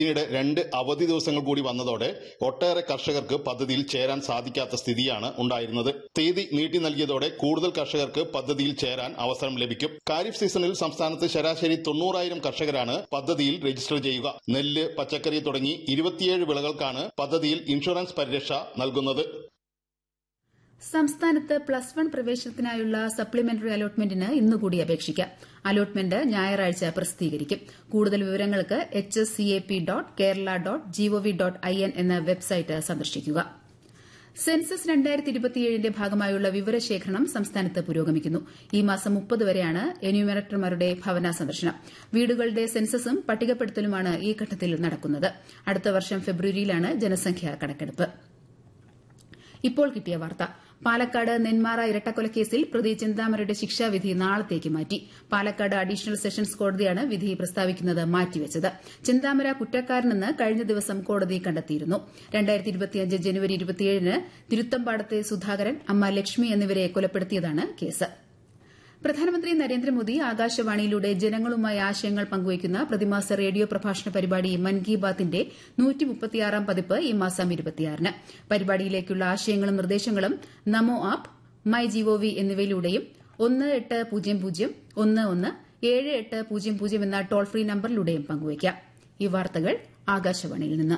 പിന്നീട് രണ്ട് അവധി ദിവസങ്ങൾ കൂടി വന്നതോടെ ഒട്ടേറെ കർഷകർക്ക് പദ്ധതിയിൽ ചേരാൻ സാധിക്കാത്ത സ്ഥിതിയാണ് ഉണ്ടായിരുന്നത് തീയതി നീട്ടി നൽകിയതോടെ കൂടുതൽ കർഷകർക്ക് പദ്ധതിയിൽ ചേരാൻ അവസരം ലഭിക്കും ഖാരിഫ് സീസണിൽ സംസ്ഥാനത്ത് ശരാശരി തൊണ്ണൂറായിരം കർഷകരാണ് പദ്ധതിയിൽ രജിസ്റ്റർ ചെയ്യുക നെല്ല് പച്ചക്കറി തുടങ്ങി ഇരുപത്തിയേഴ് വിളകൾക്കാണ് പദ്ധതിയിൽ ഇൻഷുറൻസ് പരിരക്ഷ നൽകുന്നത് സംസ്ഥാനത്ത് പ്ലസ് വൺ പ്രവേശനത്തിനായുള്ള സപ്ലിമെന്ററി അലോട്ട്മെന്റിന് ഇന്നുകൂടി അപേക്ഷിക്കാം അലോട്ട്മെന്റ് ഞായറാഴ്ച പ്രസിദ്ധീകരിക്കും കൂടുതൽ വിവരങ്ങൾക്ക് H S C A P dot Kerala dot GOV dot I N എന്ന വെബ്സൈറ്റ് സന്ദർശിക്കുക സെൻസസ് രണ്ടായിരത്തി ഇരുപത്തിയേഴിന്റെ ഭാഗമായുള്ള വിവരശേഖരണം സംസ്ഥാനത്ത് പുരോഗമിക്കുന്നു ഈ മാസം മുപ്പത് വരെയാണ് എന്യൂമറേറ്റർമാരുടെ ഭവന സന്ദർശനം വീടുകളുടെ സെൻസസും പട്ടികപ്പെടുത്തലുമാണ് ഈ ഘട്ടത്തിൽ നടക്കുന്നത് അടുത്ത വർഷം ഫെബ്രുവരിയിലാണ് ജനസംഖ്യാ കണക്കെടുപ്പ് ഇപ്പോൾ കിട്ടിയ വാർത്ത പാലക്കാട് നെന്മാറ ഇരട്ടക്കൊലക്കേസിൽ പ്രതി ചിന്താമരയുടെ ശിക്ഷാവിധി നാളത്തേക്ക് മാറ്റി പാലക്കാട് അഡീഷണൽ സെഷൻസ് കോടതിയാണ് വിധി പ്രസ്താവിക്കുന്നത് മാറ്റിവെച്ചത് ചിന്താമര കുറ്റക്കാരനെന്ന് കഴിഞ്ഞ ദിവസം കോടതി കണ്ടെത്തിയിരുന്നു ജനുവരി ഇരുപത്തിയേഴിന് തിരുത്തമ്പാടത്തെ സുധാകരൻ അമ്മ ലക്ഷ്മി എന്നിവരെ കൊലപ്പെടുത്തിയതാണ് കേസ് പ്രധാനമന്ത്രി നരേന്ദ്രമോദി ആകാശവാണിയിലൂടെ ജനങ്ങളുമായി ആശയങ്ങൾ പങ്കുവയ്ക്കുന്ന പ്രതിമാസ റേഡിയോ പ്രഭാഷണ പരിപാടി മൻ കി ബാത്തിന്റെ പതിപ്പ് ഈ മാസം ഇരുപത്തിയാറിന് പരിപാടിയിലേക്കുള്ള ആശയങ്ങളും നിർദ്ദേശങ്ങളും നമോ ആപ്പ് മൈ ജിഒവി എന്നിവയിലൂടെയും ഒന്ന് എട്ട് പൂജ്യം പൂജ്യം ഒന്ന് ഒന്ന് ഏഴ് എട്ട് പൂജ്യം പൂജ്യം എന്ന ടോൾ ഫ്രീ നമ്പറിലൂടെയും പങ്കുവയ്ക്കാം ഈ വാർത്തകൾ ആകാശവാണിയിൽ നിന്ന്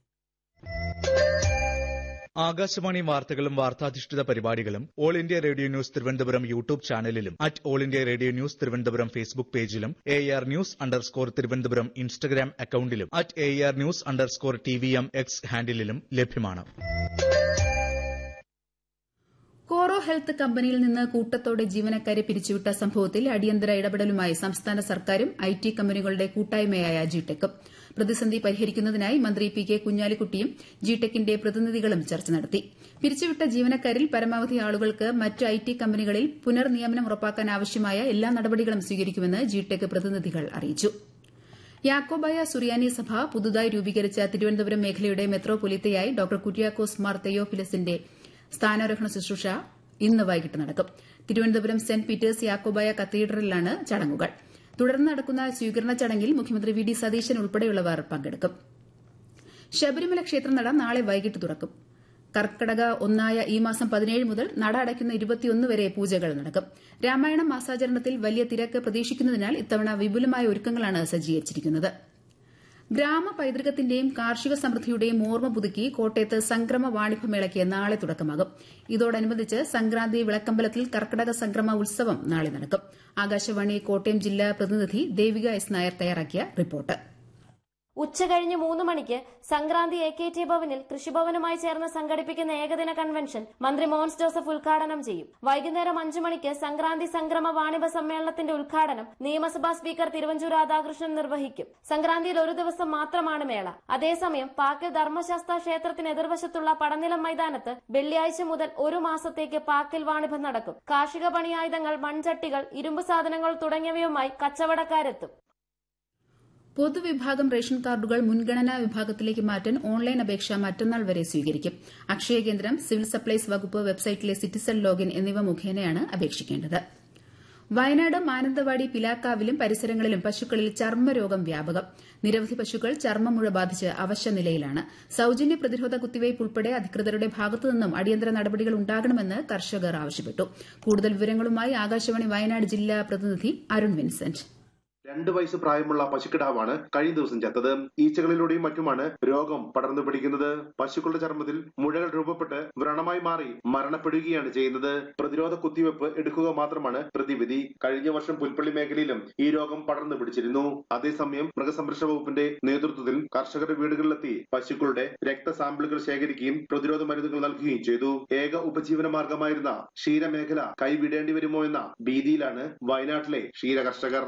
ആകാശവാണി വാർത്തകളും വാർത്താധിഷ്ഠിത പരിപാടികളും all India radio news Thiruvananthapuram YouTube ചാനലിലും at all India radio news Thiruvananthapuram Facebook പേജിലും A R news underscore Thiruvananthapuram Instagram അക്കൌണ്ടിലും at A R news underscore T V M X ഹാൻഡിലും ലഭ്യമാണ് കോറോ ഹെൽത്ത് കമ്പനിയിൽ നിന്ന് കൂട്ടത്തോടെ ജീവനക്കാരെ പിരിച്ചുവിട്ട സംഭവത്തിൽ അടിയന്തര ഇടപെടലുമായി സംസ്ഥാന സർക്കാരും ഐ ടി കമ്പനികളുടെ കൂട്ടായ്മയായ ജിടെക്കും പ്രതിസന്ധി പരിഹരിക്കുന്നതിനായി മന്ത്രി പി കെ കുഞ്ഞാലിക്കുട്ടിയും ജിടെക്കിന്റെ പ്രതിനിധികളും ചർച്ച നടത്തി പിരിച്ചുവിട്ട ജീവനക്കാരിൽ പരമാവധി ആളുകൾക്ക് മറ്റ് ഐ ടി കമ്പനികളിൽ പുനർനിയമനം ഉറപ്പാക്കാൻ ആവശ്യമായ എല്ലാ നടപടികളും സ്വീകരിക്കുമെന്ന് ജിടെക് പ്രതിനിധികൾ അറിയിച്ചു യാക്കോബായ സുറിയാനി സഭ പുതുതായി രൂപീകരിച്ച തിരുവനന്തപുരം മേഖലയുടെ മെത്രോപൊലിത്തയായി ഡോക്ടർ കുര്യാക്കോസ് മാർ തെയോഫിലസിന്റെ സ്ഥാനാരോഹണ ശുശ്രൂഷ ഇന്ന് വൈകിട്ട് നടക്കും തിരുവനന്തപുരം സെന്റ് പീറ്റേഴ്സ് യാക്കോബായ കത്തീഡ്രലിലാണ് ചടങ്ങുകൾ തുടർന്ന് നടക്കുന്ന സ്വീകരണ ചടങ്ങിൽ മുഖ്യമന്ത്രി വി ഡി സതീശൻ ഉൾപ്പെടെയുള്ളവർ പങ്കെടുക്കും ശബരിമല ക്ഷേത്രനട നാളെ വൈകിട്ട് തുറക്കും കർക്കടക ഒന്നായ ഈ മാസം പതിനേഴ് മുതൽ നട അടയ്ക്കുന്ന ഇരുപത്തിയൊന്ന് വരെ പൂജകൾ നടക്കും രാമായണ മാസാചരണത്തിൽ വലിയ തിരക്ക് പ്രതീക്ഷിക്കുന്നതിനാൽ ഇത്തവണ വിപുലമായ ഒരുക്കങ്ങളാണ് സജ്ജീകരിച്ചിരിക്കുന്നത് ഗ്രാമ പൈതൃകത്തിന്റെയും കാർഷിക സമൃദ്ധിയുടെയും ഓർമ്മ പുതുക്കി കോട്ടയത്ത് സംക്രമ വാണിഭമേളയ്ക്ക് നാളെ തുടക്കമാകും ഇതോടനുബന്ധിച്ച് സംക്രാന്തി വിളക്കമ്പലത്തിൽ കർക്കടക സംക്രമ ഉത്സവം നാളെ നടക്കും ആകാശവാണി കോട്ടയം ജില്ലാ പ്രതിനിധി ദേവിക എസ് നായർ തയ്യാറാക്കിയ റിപ്പോർട്ട് ഉച്ചകഴിഞ്ഞ് മൂന്ന് മണിക്ക് സംക്രാന്തി എ കെ ടി ഭവനിൽ കൃഷിഭവനുമായി ചേർന്ന് സംഘടിപ്പിക്കുന്ന ഏകദിന കൺവെൻഷൻ മന്ത്രി മോൻസ് ജോസഫ് ഉദ്ഘാടനം ചെയ്യും വൈകുന്നേരം അഞ്ചു മണിക്ക് സംക്രാന്തി സംക്രമ വാണിഭ സമ്മേളനത്തിന്റെ ഉദ്ഘാടനം നിയമസഭാ സ്പീക്കർ തിരുവഞ്ചൂർ രാധാകൃഷ്ണൻ നിർവഹിക്കും സംക്രാന്തിയിൽ ഒരു ദിവസം മാത്രമാണ് മേള അതേസമയം പാക്കൽ ധർമ്മശാസ്ത്ര ക്ഷേത്രത്തിന് എതിർവശത്തുള്ള പടനിലം മൈതാനത്ത് വെള്ളിയാഴ്ച മുതൽ ഒരു മാസത്തേക്ക് പാക്കൽ വാണിഭം നടക്കും കാർഷിക പണിയായുധങ്ങൾ മൺചട്ടികൾ ഇരുമ്പ് സാധനങ്ങൾ തുടങ്ങിയവയുമായി കച്ചവടക്കാരെത്തും പൊതുവിഭാഗം റേഷൻ കാർഡുകൾ മുൻഗണനാ വിഭാഗത്തിലേക്ക് മാറ്റാൻ ഓൺലൈൻ അപേക്ഷ മറ്റന്നാൾ വരെ സ്വീകരിക്കും അക്ഷയ കേന്ദ്രം സിവിൽ സപ്ലൈസ് വകുപ്പ് വെബ്സൈറ്റിലെ സിറ്റിസൺ ലോഗിൻ എന്നിവ മുഖേനയാണ് അപേക്ഷിക്കേണ്ടത് വയനാട് മാനന്തവാടി പിലാക്കാവിലും പരിസരങ്ങളിലും പശുക്കളിൽ ചർമ്മരോഗം വ്യാപകം നിരവധി പശുക്കൾ ചർമ്മമുഴ ബാധിച്ച് അവശ നിലയിലാണ് സൌജന്യ പ്രതിരോധ കുത്തിവയ്പ് ഉൾപ്പെടെ അധികൃതരുടെ ഭാഗത്തുനിന്നും അടിയന്തര നടപടികൾ ഉണ്ടാകണമെന്ന് കർഷകർ ആവശ്യപ്പെട്ടു കൂടുതൽ വിവരങ്ങളുമായി ആകാശവാണി വയനാട് ജില്ലാ പ്രതിനിധി അരുൺ വിൻസെന്റ് രണ്ട് വയസ്സ് പ്രായമുള്ള പശുക്കിടാവാണ് കഴിഞ്ഞ ദിവസം ചത്തത് ഈച്ചകളിലൂടെയും മറ്റുമാണ് രോഗം പടർന്നു പിടിക്കുന്നത് പശുക്കളുടെ ചർമ്മത്തിൽ മുഴകൾ രൂപപ്പെട്ട് വ്രണമായി മാറി മരണപ്പെടുകയാണ് ചെയ്യുന്നത് പ്രതിരോധ കുത്തിവെപ്പ് എടുക്കുക മാത്രമാണ് പ്രതിവിധി കഴിഞ്ഞ വർഷം പുൽപ്പള്ളി മേഖലയിലും ഈ രോഗം പടർന്നു പിടിച്ചിരുന്നു അതേസമയം മൃഗസംരക്ഷണ വകുപ്പിന്റെ നേതൃത്വത്തിൽ കർഷകരുടെ വീടുകളിലെത്തി പശുക്കളുടെ രക്തസാമ്പിളുകൾ ശേഖരിക്കുകയും പ്രതിരോധ മരുന്നുകൾ നൽകുകയും ചെയ്തു ഏക ഉപജീവന മാർഗമായിരുന്ന ക്ഷീരമേഖല കൈവിടേണ്ടി വരുമോ എന്ന ഭീതിയിലാണ് വയനാട്ടിലെ ക്ഷീര കർഷകർ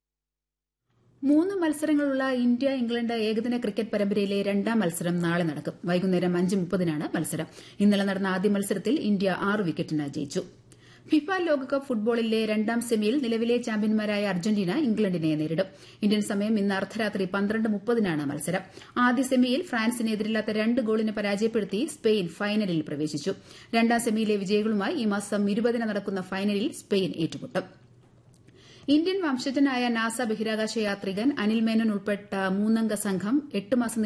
മൂന്ന് മത്സരങ്ങളുള്ള ഇന്ത്യ ഇംഗ്ലണ്ട് ഏകദിന ക്രിക്കറ്റ് പരമ്പരയിലെ രണ്ടാം മത്സരം നാളെ നടക്കും വൈകുന്നേരം അഞ്ച് മുപ്പതിനാണ് മത്സരം ഇന്നലെ നടന്ന ആദ്യ മത്സരത്തിൽ ഇന്ത്യ ആറ് വിക്കറ്റിന് ജയിച്ചു ഫിഫ ലോകകപ്പ് ഫുട്ബോളിലെ രണ്ടാം സെമിയിൽ നിലവിലെ ചാമ്പ്യന്മാരായ അർജന്റീന ഇംഗ്ലണ്ടിനെ നേരിടും ഇന്ത്യൻ സമയം ഇന്ന് അർദ്ധരാത്രി പന്ത്രണ്ട് മുപ്പതിനാണ് മത്സരം ആദ്യ സെമിയിൽ ഫ്രാൻസിനെ എതിരില്ലാത്ത രണ്ട് ഗോളിന് പരാജയപ്പെടുത്തി സ്പെയിൻ ഫൈനലിൽ പ്രവേശിച്ചു രണ്ടാം സെമിയിലെ വിജയികളുമായി ഈ മാസം ഇരുപതിന് നടക്കുന്ന ഫൈനലിൽ സ്പെയിൻ ഏറ്റുമുട്ടും ഇന്ത്യൻ വംശജനായ നാസ ബഹിരാകാശ യാത്രികൻ അനിൽ മേനോൻ ഉൾപ്പെട്ട മൂന്നംഗ സംഘം എട്ട് മാസം